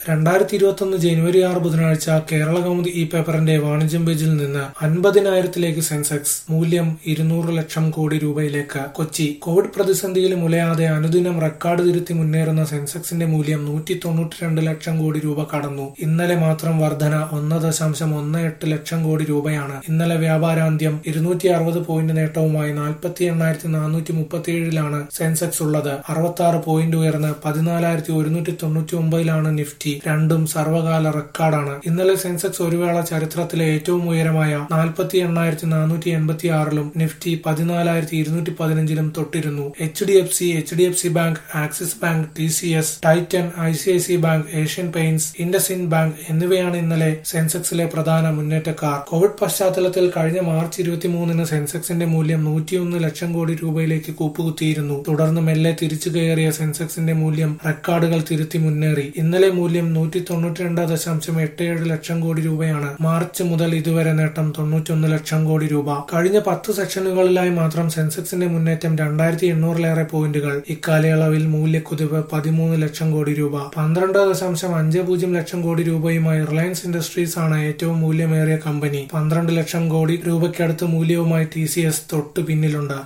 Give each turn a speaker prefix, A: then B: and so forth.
A: രണ്ടായിരത്തി ഇരുപത്തൊന്ന് ജനുവരി ആറ് ബുധനാഴ്ച കേരള കൗമുദി ഈ പേപ്പറിന്റെ വാണിജ്യം പേജിൽ നിന്ന് അൻപതിനായിരത്തിലേക്ക് സെൻസെക്സ് മൂല്യം ഇരുന്നൂറ് ലക്ഷം കോടി രൂപയിലേക്ക് കൊച്ചി കോവിഡ് പ്രതിസന്ധിയിൽ മുലയാതെ അനുദിനം റെക്കോർഡ് തിരുത്തി മുന്നേറുന്ന സെൻസെക്സിന്റെ മൂല്യം നൂറ്റി തൊണ്ണൂറ്റിരണ്ട് ലക്ഷം കോടി രൂപ കടന്നു ഇന്നലെ മാത്രം വർധന ഒന്ന് ദശാംശം ഒന്ന് എട്ട് ലക്ഷം കോടി രൂപയാണ് ഇന്നലെ വ്യാപാരാന്ത്യം ഇരുന്നൂറ്റി അറുപത് പോയിന്റ് നേട്ടവുമായി നാൽപ്പത്തി എണ്ണായിരത്തി നാനൂറ്റി മുപ്പത്തിയേഴിലാണ് സെൻസെക്സ് ഉള്ളത് അറുപത്തി ആറ് പോയിന്റ് ഉയർന്ന് പതിനാലായിരത്തി ഒരുന്നൂറ്റി തൊണ്ണൂറ്റി ഒമ്പതിലാണ് നിഫ്റ്റി രണ്ടും സർവകാല റെക്കോർഡാണ് ഇന്നലെ സെൻസെക്സ് ഒരു വേള ചരിത്രത്തിലെ ഏറ്റവും ഉയരമായ നാൽപ്പത്തി എണ്ണായിരത്തി നാനൂറ്റി എൺപത്തി ആറിലും നിഫ്റ്റി പതിനാലായിരത്തി ഇരുന്നൂറ്റി പതിനഞ്ചിലും തൊട്ടിരുന്നു H D F C H D F C bank Axis bank T C S Titan I C I C bank Asian Paints IndusInd bank എന്നിവയാണ് ഇന്നലെ സെൻസെക്സിലെ പ്രധാന മുന്നേറ്റക്കാർ കോവിഡ് പശ്ചാത്തലത്തിൽ കഴിഞ്ഞ മാർച്ച് ഇരുപത്തിമൂന്നിന് സെൻസെക്സിന്റെ മൂല്യം നൂറ്റിയൊന്ന് ലക്ഷം കോടി രൂപയിലേക്ക് കൂപ്പുകുത്തിയിരുന്നു തുടർന്ന് മെല്ലെ തിരിച്ചു കയറിയ സെൻസെക്സിന്റെ മൂല്യം റെക്കോർഡുകൾ തിരുത്തി മുന്നേറി ഇന്നലെ മൂല്യം നൂറ്റി തൊണ്ണൂറ്റിരണ്ട് ദശാംശം എട്ട് ഏഴ് ലക്ഷം കോടി രൂപയാണ് മാർച്ച് മുതൽ ഇതുവരെ നേട്ടം തൊണ്ണൂറ്റൊന്ന് ലക്ഷം കോടി രൂപ കഴിഞ്ഞ പത്ത് സെഷനുകളിലായി മാത്രം സെൻസെക്സിന്റെ മുന്നേറ്റം രണ്ടായിരത്തി എണ്ണൂറിലേറെ പോയിന്റുകൾ ഇക്കാലയളവിൽ മൂല്യക്കുതിവ് പതിമൂന്ന് ലക്ഷം കോടി രൂപ പന്ത്രണ്ട് ദശാംശം അഞ്ച് പൂജ്യം ലക്ഷം കോടി രൂപയുമായി റിലയൻസ് ഇൻഡസ്ട്രീസ് ആണ് ഏറ്റവും മൂല്യമേറിയ കമ്പനി പന്ത്രണ്ട് ലക്ഷം കോടി രൂപയ്ക്കടുത്ത് മൂല്യവുമായി ടി സി എസ് തൊട്ടു പിന്നിലുണ്ട്